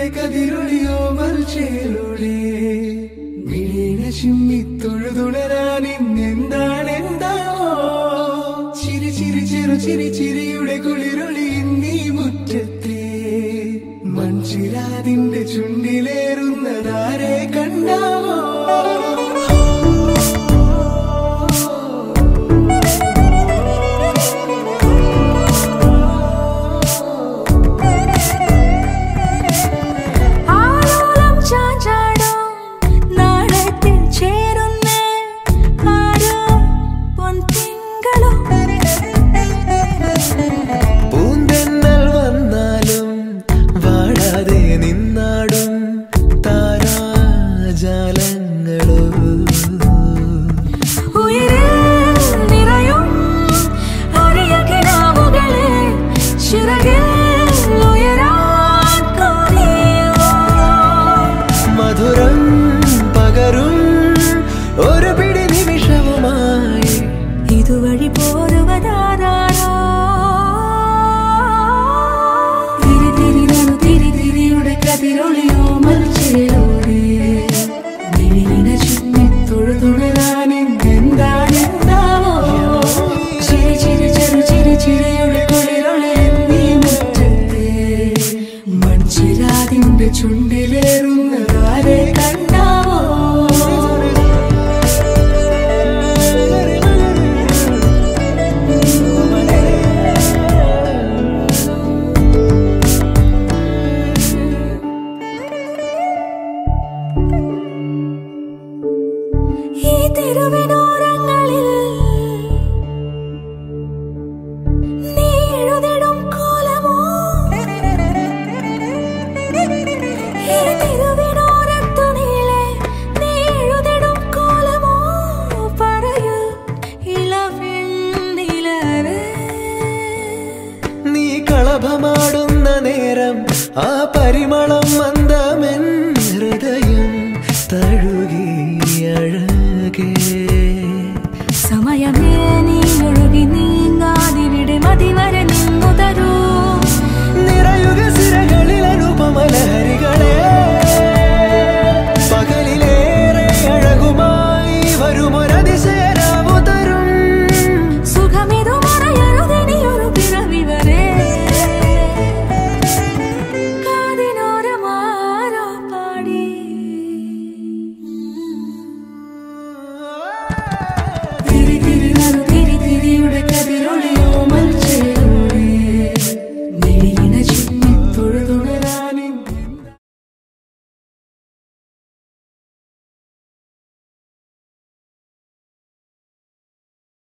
ചിരിയുടെ കതിരൊളിയോ മറിച്ചേലൂടെ മിഴീണ ചിമ്മി തൊഴുതുണരാൻ ഇന്നെന്താണ് എന്താവോ ചിരി ചിരി ചെറു ചിരി ചിരിയുടെ കുളിരൊളി നീ മുറ്റത്തെ മൺചിരാതിന്റെ ചുണ്ടിലേറുന്നതാരെ കണ്ടാവോ ആലോലം ചാഞ്ചാടും നാളത്തിൽ ചേരുന്നേ ആരോ പൊൻതിങ്കളോ പൂന്തെന്നൽ വന്നാലും വാടാതെ നിന്നാടും താരാജാലങ്ങളോ ഉയരിൽ നിറയും അരിയകിനാവുകളെ ചിറകിൽ ഉയരാൻ തോന്നിയോ മധുരം പകരും ഒരു പിടി നിമിഷവുമായി ഇതുവഴി പോരുവതാരോ തിരി തിരി നടു തിരി തിരിയുടെ കതിരൊളിയോ മറിച്ചിലൂടെ വിഴിന ചുമ്മി തൊഴുതുണരാൻ എന്താണ് എന്താവോ ചിരി ചിരി ചെറു ചിരി ചിരിയുടെ കുളിരൊളി നീ മുറ്റത്തെ മൺചിരാതിന്റെ ചുണ്ടിലേറുന്നതാരെ കണ്ടാവോ ഈ തെരുവിനോരങ്ങളിൽ നീ എഴുതിടും കോലമോ ഈ തെരുവിനോരത്തു നീളെ നീ എഴുതിടും കോലമോ പറയൂ ഇളവെണ്ണിലവേ നീ കളഭമാടുന്ന നേരം ആ പരിമളം